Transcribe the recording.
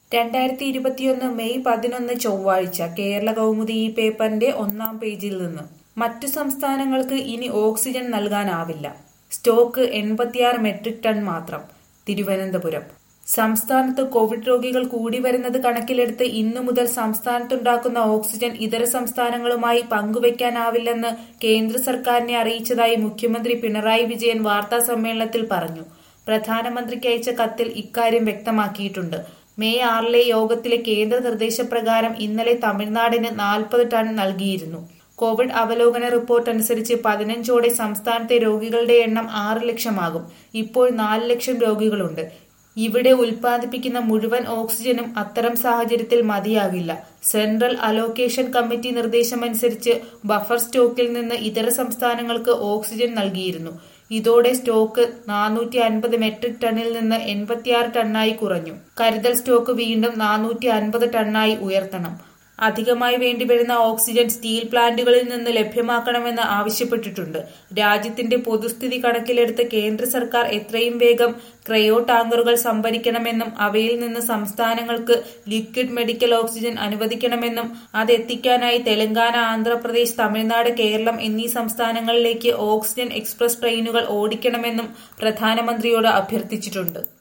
രണ്ടായിരത്തി ഇരുപത്തിയൊന്ന് മെയ് പതിനൊന്ന് ചൊവ്വാഴ്ച കേരള കൗമുദി ഈ പേപ്പറിന്റെ ഒന്നാം പേജിൽ നിന്ന് മറ്റു സംസ്ഥാനങ്ങൾക്ക് ഇനി ഓക്സിജൻ നൽകാനാവില്ല സ്റ്റോക്ക് എൺപത്തിയാറ് മെട്രിക് ടൺ മാത്രം തിരുവനന്തപുരം സംസ്ഥാനത്ത് കോവിഡ് രോഗികൾ കൂടി വരുന്നത് കണക്കിലെടുത്ത് ഇന്നു മുതൽ സംസ്ഥാനത്തുണ്ടാക്കുന്ന ഓക്സിജൻ ഇതര സംസ്ഥാനങ്ങളുമായി പങ്കുവയ്ക്കാനാവില്ലെന്ന് കേന്ദ്ര സർക്കാരിനെ അറിയിച്ചതായി മുഖ്യമന്ത്രി പിണറായി വിജയൻ വാർത്താ സമ്മേളനത്തിൽ പറഞ്ഞു പ്രധാനമന്ത്രിക്ക് അയച്ച കത്തിൽ ഇക്കാര്യം വ്യക്തമാക്കിയിട്ടുണ്ട് മെയ് ആറിലെ യോഗത്തിലെ കേന്ദ്ര നിർദ്ദേശപ്രകാരം ഇന്നലെ തമിഴ്നാടിന് നാൽപ്പത് ടൺ നൽകിയിരുന്നു കോവിഡ് അവലോകന റിപ്പോർട്ട് അനുസരിച്ച് പതിനഞ്ചോടെ സംസ്ഥാനത്തെ രോഗികളുടെ എണ്ണം ആറ് ലക്ഷമാകും ഇപ്പോൾ നാല് ലക്ഷം രോഗികളുണ്ട് ഇവിടെ ഉൽപ്പാദിപ്പിക്കുന്ന മുഴുവൻ ഓക്സിജനും അത്തരം സാഹചര്യത്തിൽ മതിയാകില്ല സെൻട്രൽ അലോക്കേഷൻ കമ്മിറ്റി നിർദ്ദേശമനുസരിച്ച് ബഫർ സ്റ്റോക്കിൽ നിന്ന് ഇതര സംസ്ഥാനങ്ങൾക്ക് ഓക്സിജൻ നൽകിയിരുന്നു ഇതോടെ സ്റ്റോക്ക് നാനൂറ്റി അൻപത് മെട്രിക് ടണ്ണിൽ നിന്ന് എൺപത്തിയാറ് ടണ്ണായി കുറഞ്ഞു കരുതൽ സ്റ്റോക്ക് വീണ്ടും നാനൂറ്റി അൻപത് ടണ്ണായി ഉയർത്തണം അധികമായി വേണ്ടിവരുന്ന ഓക്സിജൻ സ്റ്റീൽ പ്ലാന്റുകളിൽ നിന്ന് ലഭ്യമാക്കണമെന്ന് ആവശ്യപ്പെട്ടിട്ടുണ്ട് രാജ്യത്തിന്റെ പൊതുസ്ഥിതി കണക്കിലെടുത്ത് കേന്ദ്ര സർക്കാർ എത്രയും വേഗം ക്രയോ ടാങ്കറുകൾ സംഭരിക്കണമെന്നും അവയിൽ നിന്ന് സംസ്ഥാനങ്ങൾക്ക് ലിക്വിഡ് മെഡിക്കൽ ഓക്സിജൻ അനുവദിക്കണമെന്നും അതെത്തിക്കാനായി തെലങ്കാന ആന്ധ്രാപ്രദേശ് തമിഴ്നാട് കേരളം എന്നീ സംസ്ഥാനങ്ങളിലേക്ക് ഓക്സിജൻ എക്സ്പ്രസ് ട്രെയിനുകൾ ഓടിക്കണമെന്നും പ്രധാനമന്ത്രിയോട് അഭ്യർത്ഥിച്ചിട്ടുണ്ട്